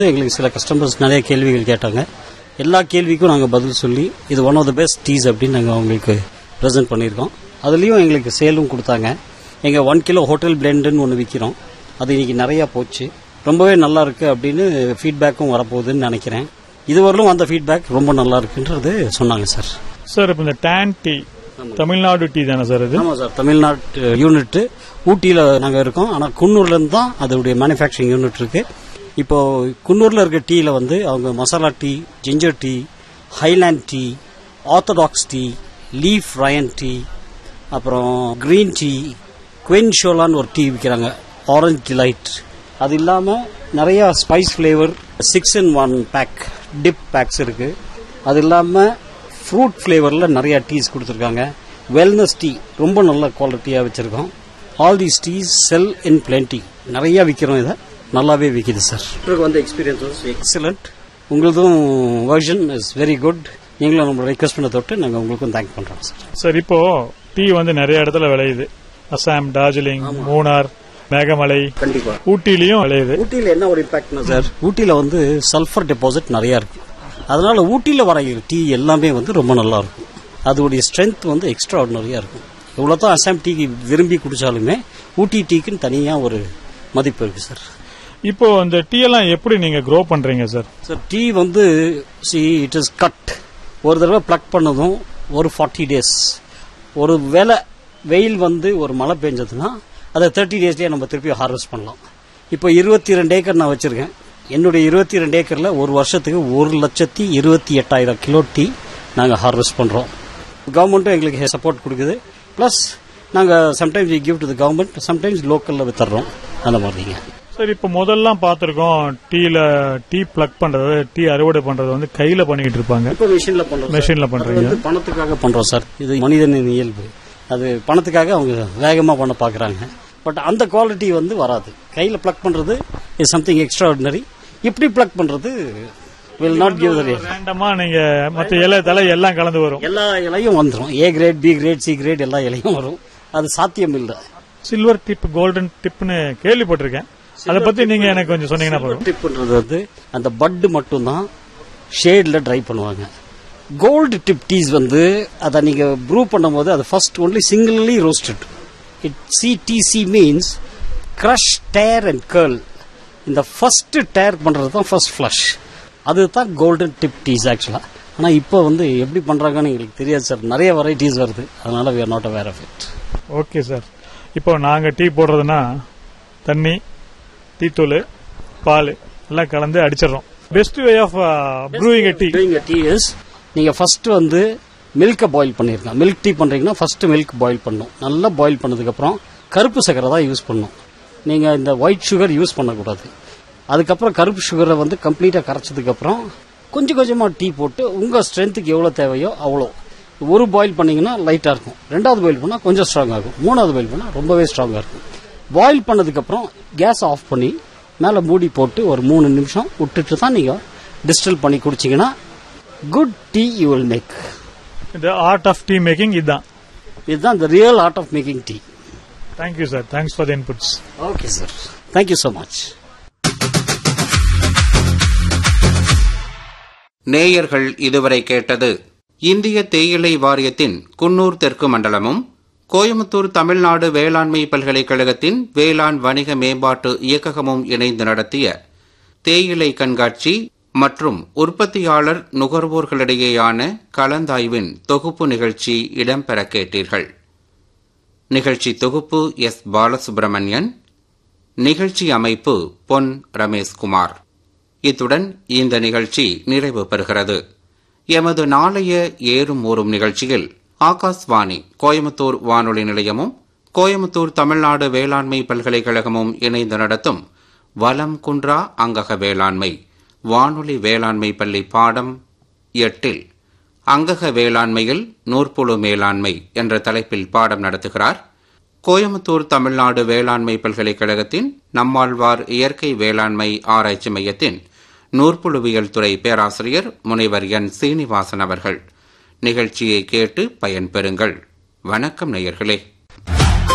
எங்களுக்கு சில கஸ்டமர்ஸ் நிறைய கேள்விகள் கேட்டாங்க எல்லா கேள்விக்கும் நாங்கள் பதில் சொல்லி இது one of the best teas அப்படின்னு நாங்கள் அவங்களுக்கு ப்ரெசென்ட் பண்ணியிருக்கோம் அதுலேயும் எங்களுக்கு சேலும் கொடுத்தாங்க எங்கள் ஒன் கிலோ ஹோட்டல் பிளெண்டுன்னு ஒன்று விற்கிறோம் அது இன்னைக்கு நிறையா போச்சு ரொம்பவே நல்லா இருக்கு அப்படின்னு ஃபீட்பேக்கும் வரப்போகுதுன்னு நினைக்கிறேன் இதுவரையிலும் வந்த ஃபீட்பேக் ரொம்ப நல்லா இருக்குன்றது சொன்னாங்க சார் சார் இப்போ இந்த டேன் டீ தமிழ்நாடு டீ தானே சார் இது ஆமாம் சார் தமிழ்நாட்டு யூனிட் ஊட்டியில் நாங்கள் இருக்கோம் ஆனால் குன்னூர்லேருந்து தான் அதோடைய மேனுஃபேக்சரிங் யூனிட் இருக்கு இப்போ குன்னூரில் இருக்க டீயில் வந்து அவங்க masala tea ginger tea highland tea orthodox tea leaf ரயன் டீ அப்புறம் கிரீன் டீ குவென் ஷோலான்னு ஒரு டீ விற்கிறாங்க ஆரஞ்ச் டிலைட் அது இல்லாமல் நிறைய spice flavour six in one pack dip bags இருக்கு அது இல்லாமல் ஃப்ரூட் ஃப்ளேவரில் நிறைய டீஸ் கொடுத்துருக்காங்க வெல்னஸ் டீ ரொம்ப நல்ல குவாலிட்டியாக வச்சுருக்கோம் all these teas sell in plenty நிறைய விற்கிறோம் இதை நல்லாவே விற்கிது சார் வந்து எக்ஸ்பீரியன்ஸ் எக்ஸலண்ட் உங்களதும் வெர்ஷன் இஸ் வெரி குட் நீங்களும் நம்ம ரெக்வஸ்ட் பண்ண தொட்டு நாங்கள் உங்களுக்கும் தேங்க் பண்ணுறோம் சார் சார் இப்போ டீ வந்து நிறைய இடத்துல விளையுது அசாம் டார்ஜிலிங் மூணார் மேகமலை கண்டிப்பாக ஊட்டிலையும் விளையுது ஊட்டியில் என்ன ஒரு இம்பாக்ட்னா சார் ஊட்டியில் வந்து சல்ஃபர் டெபாசிட் நிறையா இருக்கு அதனால ஊட்டியில் வர டீ எல்லாமே வந்து ரொம்ப நல்லா இருக்கும் அதோடைய ஸ்ட்ரென்த் வந்து எக்ஸ்ட்ரா ஆர்டினரியா இருக்கும் இவ்வளோதான் அசாம் டீ விரும்பி குடிச்சாலுமே ஊட்டி டீக்குன்னு தனியாக ஒரு மதிப்பு இருக்கு சார் இப்போ இந்த டீ எல்லாம் எப்படி நீங்க க்ரோ பண்றீங்க சார் சார் டீ வந்து சி இட் இஸ் கட் ஒரு தடவை ப்ளக் பண்ணதும் ஒரு ஃபார்ட்டி டேஸ் ஒரு வேலை வெயில் வந்து ஒரு மழை பெஞ்சதுன்னா அதை தேர்ட்டி டேஸ்லேயே நம்ம திருப்பி ஹார்வெஸ்ட் பண்ணலாம் இப்போ இருபத்தி ரெண்டு ஏக்கர் நான் வச்சிருக்கேன் என்னுடைய இருபத்தி ரெண்டு ஏக்கரில் ஒரு வருஷத்துக்கு ஒரு லட்சத்தி இருபத்தி எட்டாயிரம் கிலோ டீ நாங்கள் ஹார்வெஸ்ட் பண்ணுறோம் கவர்மெண்ட்டும் எங்களுக்கு சப்போர்ட் கொடுக்குது ப்ளஸ் நாங்கள் sometimes give to the government sometimes லோக்கலில் வித்துறோம் அந்த மாதிரிங்க சார் இப்போ முதல்லாம் பார்த்திருக்கோம் டீல டீ பிளக் பண்றது டீ அறுவடை பண்றது வந்து கையில பண்ணிட்டு இருப்பாங்க இப்போ மிஷினில் பண்ணுறோம் மெஷின்ல பண்றீங்க வந்து பணத்துக்காக பண்றோம் சார் இது மனிதனின் இயல்பு அது பணத்துக்காக அவங்க வேகமா பண்ண பாக்குறாங்க பட் அந்த குவாலிட்டி வந்து வராது கையில பிளக் பண்றது இஸ் சம்திங் எக்ஸ்ட்ரா ஆர்டினரி இப்படி பிளக் பண்றது வில் நாட் கிவ் த ரேண்டமா நீங்க மத்த இலை தலை எல்லாம் கலந்து வரும் எல்லா இலையும் வந்துடும் A grade B grade C grade எல்லா இலையும் வரும் அது சாத்தியம் இல்லை சில்வர் டிப் கோல்டன் டிப்னு கேள்விப்பட்டிருக்கேன் அதை பத்தி நீங்க எனக்கு கொஞ்சம் சொன்னீங்கன்னா போதும் டிப்ன்றது வந்து அந்த பட்டு மட்டும்தான் ஷேட்ல ட்ரை பண்ணுவாங்க கோல்டு டிப் டீஸ் வந்து அதை நீங்க ப்ரூ பண்ணும்போது அது first only singly roasted it C T C means crush tear and curl இந்த ஃபர்ஸ்ட் டேர் பண்றது தான் ஃபர்ஸ்ட் ஃபிளஷ் அதுதான் கோல்டன் டிப் டீஸ் ஆக்சுவலா ஆனா இப்போ வந்து எப்படி பண்றாங்கன்னு எங்களுக்கு தெரியாது சார் நிறைய வெரைட்டிஸ் வருது அதனால we are not aware of it okay sir இப்போ நாங்க டீ போடுறதுன்னா தண்ணி டீத்தூள் பால் எல்லாம் கலந்து அடிச்சிடறோம் best way of brewing tea doing tea is நீங்க ஃபர்ஸ்ட் வந்து மில்கை பாயில் பண்ணிருக்கலாம் மில்க் டீ பண்றீங்கன்னா ஃபர்ஸ்ட் மில்க் பாயில் பண்ணும் நல்லா பாயில் பண்ணதுக்கு அப்புறம் கருப்பு சக்கரை தான் யூஸ் பண்ணும் நீங்க இந்த ஒயிட் சுகர் யூஸ் பண்ணக்கூடாது அதுக்கப்புறம் கருப்பு சுகரை வந்து கம்ப்ளீட்டா கரைச்சதுக்கு அப்புறம் கொஞ்சம் கொஞ்சமா டீ போட்டு உங்க ஸ்ட்ரென்த்துக்கு எவ்வளவு தேவையோ அவ்வளோ ஒரு பாயில் பண்ணீங்கன்னா லைட்டா இருக்கும் ரெண்டாவது பாயில் பண்ணா கொஞ்சம் ஸ்ட்ராங் ஆகும் மூணாவது பாயில் பண்ணா ரொம்பவே ஸ்ட்ராங்கா இருக்கும் பாயில் பண்ணதுக்கு அப்புறம் கேஸ் ஆஃப் பண்ணி மேல மூடி போட்டு ஒரு மூணு நிமிஷம் விட்டுட்டு தான் நீங்க டிஸ்டில் பண்ணி குடிச்சீங்கன்னா good tea you will make இந்த ஆர்ட் ஆஃப் டீ மேக்கிங் இதுதான் இதுதான் the real art of making tea thank you sir thanks for the inputs okay sir thank you so much நேயர்கள் இதுவரை கேட்டது இந்திய தேயிலை வாரியத்தின் குன்னூர் தெற்கு மண்டலமும் கோயமுத்தூர் தமிழ்நாடு வேளாண்மை பல்கலைக்கழகத்தின் வேளாண் வணிக மேம்பாட்டு இயக்ககமும் இணைந்து நடத்திய தேயிலை கண்காட்சி மற்றும் உற்பத்தியாளர் நுகர்வோர்களிடையேயான கலந்தாய்வின் தொகுப்பு நிகழ்ச்சி இடம்பெற கேட்டீர்கள் நிகழ்ச்சி தொகுப்பு எஸ் பாலசுப்ரமணியன் நிகழ்ச்சி அமைப்பு பொன் ரமேஷ்குமார் இத்துடன் இந்த நிகழ்ச்சி நிறைவு பெறுகிறது எமது நாளைய ஏறும் ஊறும் நிகழ்ச்சியில் ஆகாஷ்வாணி கோயமுத்தூர் வானொலி நிலையமும் கோயமுத்தூர் தமிழ்நாடு வேளாண்மை பல்கலைக்கழகமும் இணைந்து நடத்தும் வலம் குன்றா அங்கக வேளாண்மை வானொலி வேளாண்மை பள்ளி பாடம் எட்டில் அங்கக வேளாண்மையில் நூற்புழு மேலாண்மை என்ற தலைப்பில் பாடம் நடத்துகிறார் கோயமுத்தூர் தமிழ்நாடு வேளாண்மை பல்கலைக்கழகத்தின் நம்மாழ்வார் இயற்கை வேளாண்மை ஆராய்ச்சி மையத்தின் நூற்புழுவியல் துறை பேராசிரியர் முனைவர் என் சீனிவாசன் அவர்கள் நிகழ்ச்சியை கேட்டு பயன்பெறுங்கள் வணக்கம் நேயர்களே